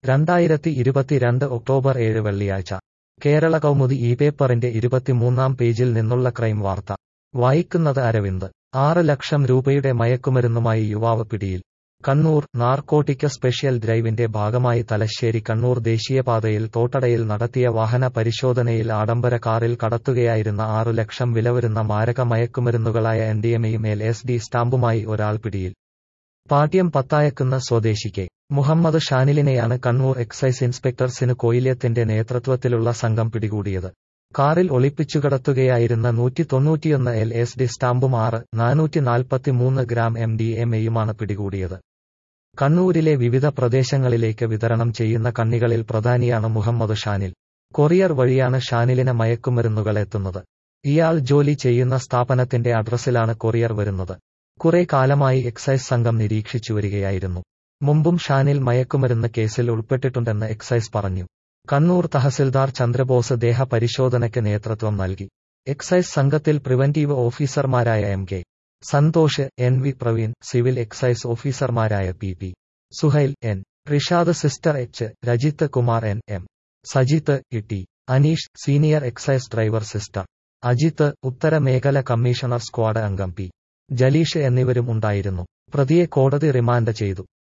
രണ്ടായിരത്തി ഇരുപത്തിരണ്ട് ഒക്ടോബർ ഏഴ് വെള്ളിയാഴ്ച കേരള കൗമുദി ഈ പേപ്പറിന്റെ ഇരുപത്തിമൂന്നാം പേജിൽ നിന്നുള്ള ക്രൈം വാർത്ത വായിക്കുന്നത് അരവിന്ദ് ആറ് ലക്ഷം രൂപയുടെ മയക്കുമരുന്നുമായി യുവാവ് പിടിയിൽ കണ്ണൂർ നാർക്കോട്ടിക് സ്പെഷ്യൽ ഡ്രൈവിന്റെ ഭാഗമായി തലശ്ശേരി കണ്ണൂർ ദേശീയപാതയിൽ തോട്ടടയിൽ നടത്തിയ വാഹന പരിശോധനയിൽ ആഡംബര കാറിൽ കടത്തുകയായിരുന്ന ആറു ലക്ഷം വില വരുന്ന മാരക മയക്കുമരുന്നുകളായ എൻഡിഎമയും എൽ എസ് ഡി സ്റ്റാമ്പുമായി ഒരാൾ പിടിയിൽ പാട്യം പത്തായക്കുന്ന സ്വദേശിക്ക് മുഹമ്മദ് ഷാനിലിനെയാണ് കണ്ണൂർ എക്സൈസ് ഇൻസ്പെക്ടർ സിനു കോയില്യത്തിന്റെ നേതൃത്വത്തിലുള്ള സംഘം പിടികൂടിയത് കാറിൽ ഒളിപ്പിച്ചുകടത്തുകയായിരുന്ന നൂറ്റി തൊണ്ണൂറ്റിയൊന്ന് എൽ എസ് ഡി സ്റ്റാമ്പും ആറ് നാനൂറ്റി നാൽപ്പത്തിമൂന്ന് ഗ്രാം എം ഡി എം എയുമാണ് പിടികൂടിയത് കണ്ണൂരിലെ വിവിധ പ്രദേശങ്ങളിലേക്ക് വിതരണം ചെയ്യുന്ന കണ്ണികളിൽ പ്രധാനിയാണ് മുഹമ്മദ് ഷാനിൽ കൊറിയർ വഴിയാണ് ഷാനിലിന് മയക്കുമരുന്നുകൾ എത്തുന്നത് ഇയാൾ ജോലി ചെയ്യുന്ന സ്ഥാപനത്തിന്റെ അഡ്രസ്സിലാണ് കൊറിയർ വരുന്നത് കുറെ കാലമായി എക്സൈസ് സംഘം നിരീക്ഷിച്ചു വരികയായിരുന്നു മുമ്പും ഷാനിൽ മയക്കുമരുന്ന് കേസിൽ ഉൾപ്പെട്ടിട്ടുണ്ടെന്ന് എക്സൈസ് പറഞ്ഞു കണ്ണൂർ തഹസിൽദാർ ചന്ദ്രബോസ് ദേഹ പരിശോധനയ്ക്ക് നേതൃത്വം നൽകി എക്സൈസ് സംഘത്തിൽ പ്രിവന്റീവ് ഓഫീസർമാരായ M K Santhosh N V Praveen civil excise ഓഫീസർമാരായ P P Suhail N Rishad sister H Rajith Kumar N M Sajith E Aneesh senior excise driver sister Ajith ഉത്തര മേഖല കമ്മീഷണർ സ്ക്വാഡ് അംഗം പി ജലീഷ് എന്നിവരും ഉണ്ടായിരുന്നു പ്രതിയെ കോടതി റിമാൻഡ് ചെയ്തു